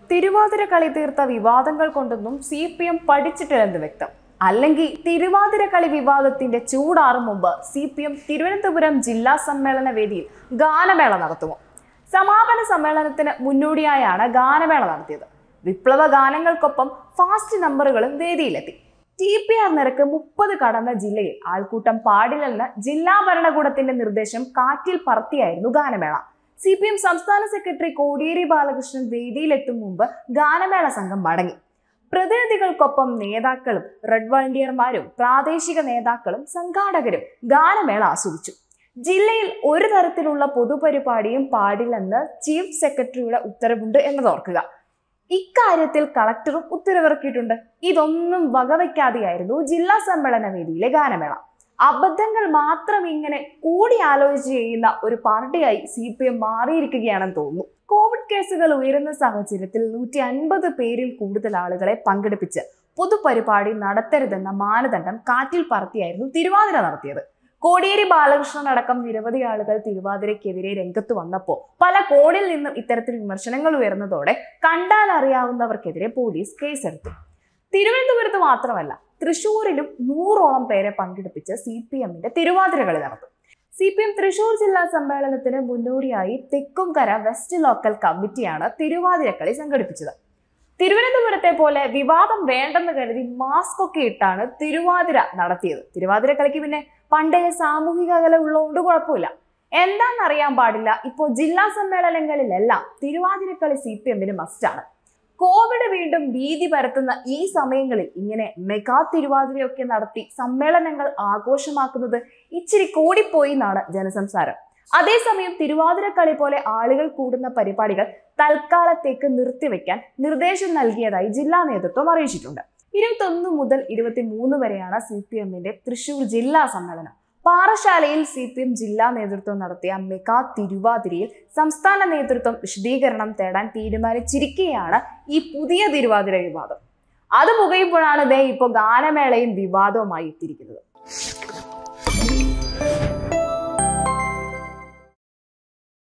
തിരുവാതിര കളി തീർത്ത വിവാദങ്ങൾ കൊണ്ടൊന്നും സി പി എം പഠിച്ചിട്ടില്ലെന്ന് വ്യക്തം അല്ലെങ്കിൽ തിരുവാതിര കളി വിവാദത്തിന്റെ ചൂടാറും മുമ്പ് സി പി എം തിരുവനന്തപുരം ജില്ലാ സമ്മേളന വേദിയിൽ ഗാനമേള നടത്തുമോ സമാപന സമ്മേളനത്തിന് മുന്നോടിയായാണ് ഗാനമേള നടത്തിയത് വിപ്ലവ ഗാനങ്ങൾക്കൊപ്പം ഫാസ്റ്റ് നമ്പറുകളും വേദിയിലെത്തി ടി പി ആർ നിരക്ക് മുപ്പത് കടന്ന ജില്ലയിൽ ആൾക്കൂട്ടം പാടില്ലെന്ന് ജില്ലാ ഭരണകൂടത്തിന്റെ നിർദ്ദേശം കാറ്റിൽ പറത്തിയായിരുന്നു ഗാനമേള സി പി എം സംസ്ഥാന സെക്രട്ടറി കോടിയേരി ബാലകൃഷ്ണൻ വേദിയിലെത്തും മുമ്പ് ഗാനമേള സംഘം മടങ്ങി പ്രതിനിധികൾക്കൊപ്പം നേതാക്കളും റെഡ് വളണ്ടിയർമാരും പ്രാദേശിക നേതാക്കളും സംഘാടകരും ഗാനമേള ആസ്വദിച്ചു ജില്ലയിൽ ഒരു തരത്തിലുള്ള പൊതുപരിപാടിയും പാടില്ലെന്ന് ചീഫ് സെക്രട്ടറിയുടെ ഉത്തരവുണ്ട് എന്നതോർക്കുക ഇക്കാര്യത്തിൽ കളക്ടറും ഉത്തരവിറക്കിയിട്ടുണ്ട് ഇതൊന്നും വകവയ്ക്കാതെയായിരുന്നു ജില്ലാ സമ്മേളന വേദിയിലെ ഗാനമേള അബദ്ധങ്ങൾ മാത്രം ഇങ്ങനെ കൂടി ആലോചിച്ച് ചെയ്യുന്ന ഒരു പാർട്ടിയായി സി പി എം മാറിയിരിക്കുകയാണെന്ന് തോന്നുന്നു കോവിഡ് കേസുകൾ ഉയരുന്ന സാഹചര്യത്തിൽ നൂറ്റി അൻപത് പേരിൽ കൂടുതൽ ആളുകളെ പങ്കെടുപ്പിച്ച് പൊതുപരിപാടി നടത്തരുതെന്ന മാനദണ്ഡം കാറ്റിൽ പറത്തിയായിരുന്നു തിരുവാതിര നടത്തിയത് കോടിയേരി ബാലകൃഷ്ണൻ അടക്കം നിരവധി ആളുകൾ തിരുവാതിരയ്ക്കെതിരെ രംഗത്ത് വന്നപ്പോൾ പല കോണിൽ നിന്നും ഇത്തരത്തിൽ വിമർശനങ്ങൾ ഉയർന്നതോടെ കണ്ടാൽ അറിയാവുന്നവർക്കെതിരെ പോലീസ് കേസെടുത്തു തിരുവനന്തപുരത്ത് മാത്രമല്ല തൃശൂരിലും നൂറോളം പേരെ പങ്കെടുപ്പിച്ച് സി പി എമ്മിന്റെ തിരുവാതിര കളി നടത്തും സി പി എം തൃശൂർ ജില്ലാ സമ്മേളനത്തിന് മുന്നോടിയായി തെക്കുംകര വെസ്റ്റ് ലോക്കൽ കമ്മിറ്റിയാണ് തിരുവാതിരക്കളി സംഘടിപ്പിച്ചത് തിരുവനന്തപുരത്തെ പോലെ വിവാദം വേണ്ടെന്ന് കരുതി മാസ്ക് ഒക്കെ ഇട്ടാണ് തിരുവാതിര നടത്തിയത് തിരുവാതിര കളിക്ക് പിന്നെ പണ്ടേ സാമൂഹിക അകലം ഉള്ളതുകൊണ്ട് കുഴപ്പമില്ല എന്താണെന്നറിയാൻ പാടില്ല ഇപ്പോൾ ജില്ലാ സമ്മേളനങ്ങളിലെല്ലാം തിരുവാതിരക്കളി സി പി എമ്മിന് മസ്റ്റാണ് കോവിഡ് വീണ്ടും ഭീതി പരത്തുന്ന ഈ സമയങ്ങളിൽ ഇങ്ങനെ മെഗാ തിരുവാതിരയൊക്കെ നടത്തി സമ്മേളനങ്ങൾ ആഘോഷമാക്കുന്നത് ഇച്ചിരി കൂടിപ്പോയി എന്നാണ് ജനസംസാരം അതേസമയം തിരുവാതിരക്കളി പോലെ ആളുകൾ കൂടുന്ന പരിപാടികൾ തൽക്കാലത്തേക്ക് നിർത്തിവെക്കാൻ നിർദ്ദേശം നൽകിയതായി ജില്ലാ നേതൃത്വം അറിയിച്ചിട്ടുണ്ട് ഇരുപത്തൊന്ന് മുതൽ ഇരുപത്തിമൂന്ന് വരെയാണ് സി പി എമ്മിന്റെ തൃശൂർ ജില്ലാ സമ്മേളനം പാറശാലയിൽ സി പി എം ജില്ലാ നേതൃത്വം നടത്തിയ മെഗാ തിരുവാതിരയിൽ സംസ്ഥാന നേതൃത്വം വിശദീകരണം തേടാൻ തീരുമാനിച്ചിരിക്കെയാണ് ഈ പുതിയ തിരുവാതിര വിവാദം അത് പുകയുമ്പോഴാണ് ദേ ഇപ്പോൾ ഗാനമേളയും വിവാദവുമായി എത്തിയിരിക്കുന്നത്